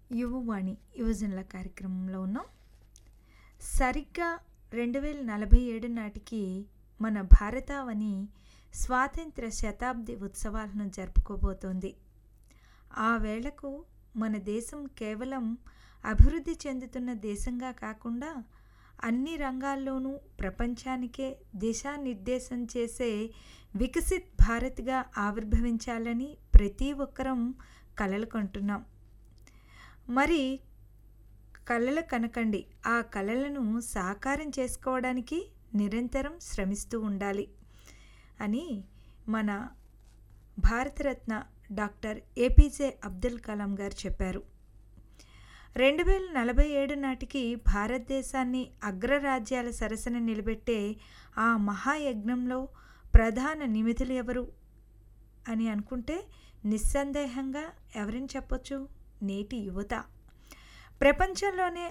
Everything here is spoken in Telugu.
యువవాణి యువజనుల కార్యక్రమంలో ఉన్నాం సరిగ్గా రెండు వేల నలభై ఏడు నాటికి మన భారతావని స్వాతంత్ర శతాబ్ది ఉత్సవాలను జరుపుకోబోతోంది ఆ వేళకు మన దేశం కేవలం అభివృద్ధి చెందుతున్న దేశంగా కాకుండా అన్ని రంగాల్లోనూ ప్రపంచానికే దిశానిర్దేశం చేసే వికసిత్ భారత్గా ఆవిర్భవించాలని ప్రతి ఒక్కరం కలలు కంటున్నాం మరి కలలు కనకండి ఆ కలలను సాకారం చేసుకోవడానికి నిరంతరం శ్రమిస్తూ ఉండాలి అని మన భారతరత్న డాక్టర్ ఏపీజే అబ్దుల్ కలాం గారు చెప్పారు రెండు వేల నలభై ఏడు నాటికి భారతదేశాన్ని అగ్రరాజ్యాల సరసన నిలబెట్టే ఆ మహాయజ్ఞంలో ప్రధాన నిమితులు ఎవరు అని అనుకుంటే నిస్సందేహంగా ఎవరని చెప్పొచ్చు నేటి యువత ప్రపంచంలోనే